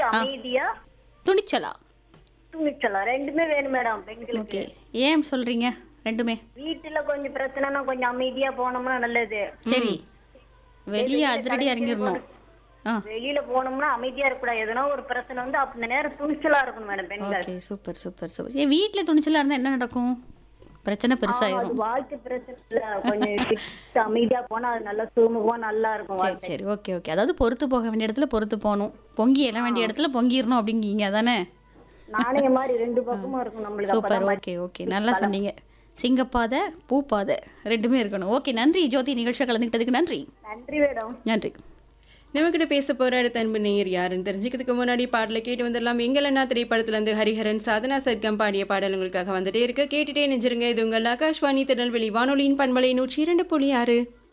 அமைதியா துணிச்சலா துணிச்சலா ரெண்டுமே வேணும் மேடம் பெண்களுக்கு ஓகே ஏன் சொல்றீங்க ரெண்டுமே வீட்டுல கொஞ்சம் பிரச்சனைனா கொஞ்சம் அமைதியா போனோம்னா நல்லது சரி வெளியே அதிரடி இறங்கிடணும் ஆ வெளியில போனோம்னா அமைதியா இருக்கக்கூடாது எதனா ஒரு பிரச்சனை வந்து அந்த நேரம் துணிச்சலா இருக்கணும் மேடம் பெண்கள் ஓகே சூப்பர் சூப்பர் சூப்பர் ஏன் வீட்டில் துணிச்சலாக இருந்தால் என்ன நடக்கும் பிரச்சனை அது பெருசாயிரும் வாழ்க்கை பிரச்சனை இல்ல கொஞ்சம் விட்டு அமைதியா போனா அது நல்லா சுமூகமா நல்லா இருக்கும் சரி வாழ்க்கை சரி ஓகே ஓகே அதாவது பொறுத்து போக வேண்டிய இடத்துல பொறுத்து போகணும் பொங்கி எழ வேண்டிய இடத்துல பொங்கிடணும் அப்படிங்கீங்க அதானே நாணய மாதிரி ரெண்டு பக்கமும் இருக்கும் நம்மளுக்கு சூப்பர் அப்பதான் ஓகே ஓகே நல்லா சொன்னீங்க சிங்கப்பாதை பூப்பாதை ரெண்டுமே இருக்கணும் ஓகே நன்றி ஜோதி நிகழ்ச்சியை கலந்துக்கிட்டதுக்கு நன்றி நன்றி மேடம் நன்றி நம்மகிட்ட பேச போற அடுத்த அன்பு நேயர் யாருன்னு தெரிஞ்சுக்கிறதுக்கு முன்னாடி பாடலை கேட்டு வந்துடலாம் எங்களண்ணா திரைப்படத்துல இருந்து ஹரிஹரன் சாதனா சர்க்கம் பாடிய பாடல் உங்களுக்காக வந்துட்டே இருக்கு கேட்டுட்டே நெஞ்சிருங்க இது உங்கள் ஆகாஷ்வாணி திருநெல்வேலி வானொலியின் பண்பலை நூற்றி இரண்டு புள்ளி ஆறு